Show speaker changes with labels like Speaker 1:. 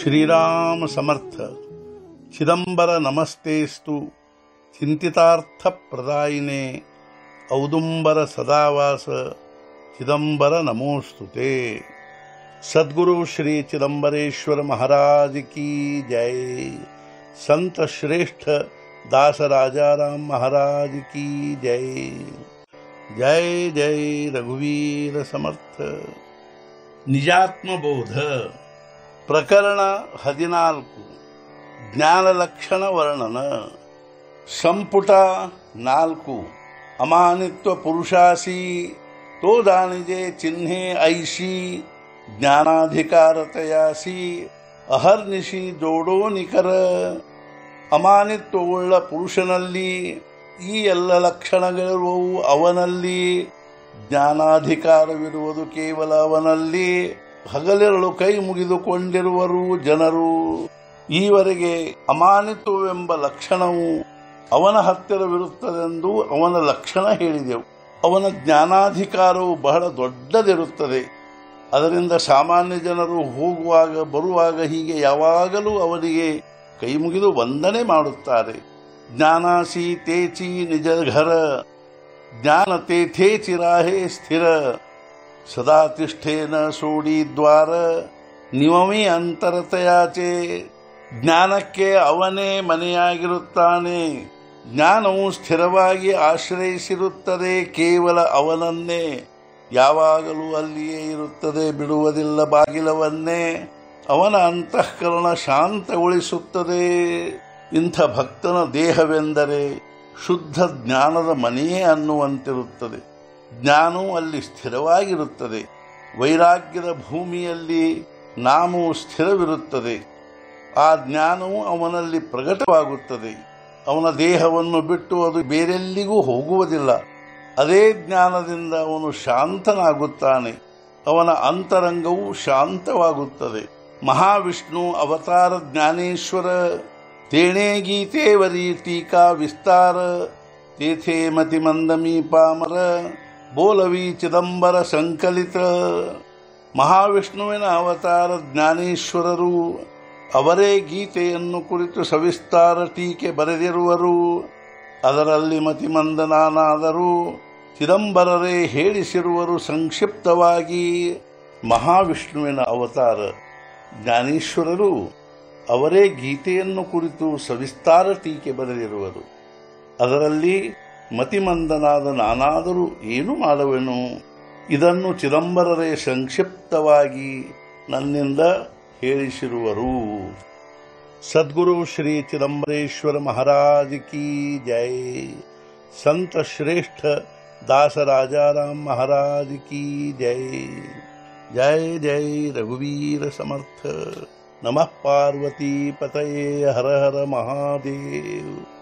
Speaker 1: श्रीराम समर्थ चिदंबर नमस्तेस्तु चिंतितार्थ प्रदायिने औदुंबर सदावास चिदंबर नमोस्तुते सद्गुरु श्री चिदंबरेश्वर महाराज की जय संत श्रेष्ठ दास राजाराम महाराज की जय जय जय रघुवीर समर्थ ನಿಜಾತ್ಮಬೋಧ ಪ್ರಕರಣ ಹದಿನಾಲ್ಕು ಜ್ಞಾನ ಲಕ್ಷಣ ವರ್ಣನ ಸಂಪುಟ ನಾಲ್ಕು ಅಮಾನಿತ್ವ ಪುರುಷಾಸಿ ತೋ ದಾನಿಜೆ ಚಿಹ್ನೆ ಐಶಿ ಜ್ಞಾನಾಧಿಕಾರತೆಯಾಸಿ ಅಹರ್ನಿಶಿ ಜೋಡೋ ನಿಖರ ಅಮಾನಿತ್ವವುಳ್ಳ ಪುರುಷನಲ್ಲಿ ಈ ಎಲ್ಲ ಲಕ್ಷಣಗಳಿರುವವು ಅವನಲ್ಲಿ ಜ್ಞಾನಾಧಿಕಾರವಿರುವುದು ಕೇವಲ ಅವನಲ್ಲಿ ಹಗಲಿರಳು ಕೈ ಮುಗಿದುಕೊಂಡಿರುವರು ಜನರು ಈವರೆಗೆ ಅಮಾನಿತ್ವವೆಂಬ ಲಕ್ಷಣವು ಅವನ ಹತ್ತಿರವಿರುತ್ತದೆಂದು ಅವನ ಲಕ್ಷಣ ಹೇಳಿದೆವು ಅವನ ಜ್ಞಾನಾಧಿಕಾರವು ಬಹಳ ದೊಡ್ಡದಿರುತ್ತದೆ ಅದರಿಂದ ಸಾಮಾನ್ಯ ಜನರು ಹೋಗುವಾಗ ಬರುವಾಗ ಹೀಗೆ ಯಾವಾಗಲೂ ಅವನಿಗೆ ಕೈ ಮುಗಿದು ವಂದನೆ ಮಾಡುತ್ತಾರೆ ಜ್ಞಾನಾಸಿ ತೇಚಿ ನಿಜ ಘರ ಜ್ಞಾನ ತೇಥೇ ಚಿರಾಹೇ ಸ್ಥಿರ ಸದಾ ತಿಷ್ಠೇನ ಸೋಡಿ ದ್ವಾರ ನಿವಮಿ ಅಂತರತೆಯಾಚೆ ಜ್ಞಾನಕ್ಕೆ ಅವನೇ ಮನೆಯಾಗಿರುತ್ತಾನೆ ಜ್ಞಾನವು ಸ್ಥಿರವಾಗಿ ಆಶ್ರಯಿಸಿರುತ್ತದೆ ಕೇವಲ ಅವನನ್ನೇ ಯಾವಾಗಲೂ ಅಲ್ಲಿಯೇ ಇರುತ್ತದೆ ಬಿಡುವುದಿಲ್ಲ ಬಾಗಿಲವನ್ನೇ ಅವನ ಅಂತಃಕರಣ ಶಾಂತಗೊಳಿಸುತ್ತದೆ ಇಂಥ ಭಕ್ತನ ದೇಹವೆಂದರೆ ಶುದ್ಧ ಜ್ಞಾನದ ಮನೆಯೇ ಅನ್ನುವಂತಿರುತ್ತದೆ ಜ್ಞಾನವು ಅಲ್ಲಿ ಸ್ಥಿರವಾಗಿರುತ್ತದೆ ವೈರಾಗ್ಯದ ಭೂಮಿಯಲ್ಲಿ ನಾಮವು ಸ್ಥಿರವಿರುತ್ತದೆ ಆ ಜ್ಞಾನವು ಅವನಲ್ಲಿ ಪ್ರಕಟವಾಗುತ್ತದೆ ಅವನ ದೇಹವನ್ನು ಬಿಟ್ಟು ಅದು ಬೇರೆಲ್ಲಿಗೂ ಹೋಗುವುದಿಲ್ಲ ಅದೇ ಜ್ಞಾನದಿಂದ ಅವನು ಶಾಂತನಾಗುತ್ತಾನೆ ಅವನ ಅಂತರಂಗವು ಶಾಂತವಾಗುತ್ತದೆ ಮಹಾವಿಷ್ಣು ಅವತಾರ ಜ್ಞಾನೇಶ್ವರ ತೇಣೇ ಗೀತೆ ವರಿ ಟೀಕಾ ವಿಸ್ತಾರ ತೇಥೇ ಮತಿ ಮಂದಮಿ ಪಾಮರ ಬೋಲವಿ ಚಿದಂಬರ ಸಂಕಲಿತ ಮಹಾವಿಷ್ಣುವಿನ ಅವತಾರ ಜ್ಞಾನೇಶ್ವರರು ಅವರೇ ಗೀತೆಯನ್ನು ಕುರಿತು ಸವಿಸ್ತಾರ ಟೀಕೆ ಬರೆದಿರುವರು ಅದರಲ್ಲಿ ಮತಿಮಂದನಾನಾದರೂ ಚಿದಂಬರರೇ ಹೇಳಿಸಿರುವರು ಸಂಕ್ಷಿಪ್ತವಾಗಿ ಮಹಾವಿಷ್ಣುವಿನ ಅವತಾರ ಜ್ಞಾನೇಶ್ವರರು ಅವರೇ ಗೀತೆಯನ್ನು ಕುರಿತು ಸವಿಸ್ತಾರ ಟೀಕೆ ಬರೆದಿರುವರು ಅದರಲ್ಲಿ ಮತಿಮಂದನಾದ ನಾನಾದರೂ ಏನು ಮಾಡುವೆನು ಇದನ್ನು ಚಿದಂಬರರೇ ಸಂಕ್ಷಿಪ್ತವಾಗಿ ನನ್ನಿಂದ ಹೇಳಿಸಿರುವರು ಸದ್ಗುರು ಶ್ರೀ ಚಿದಂಬರೇಶ್ವರ ಮಹಾರಾಜ್ ಕಿ ಜೈ ಸಂತ ಶ್ರೇಷ್ಠ दास राजाराम महाराज की जय जय जय रघुवीर समर्थ नमः पार्वती पतये हर हर महादेव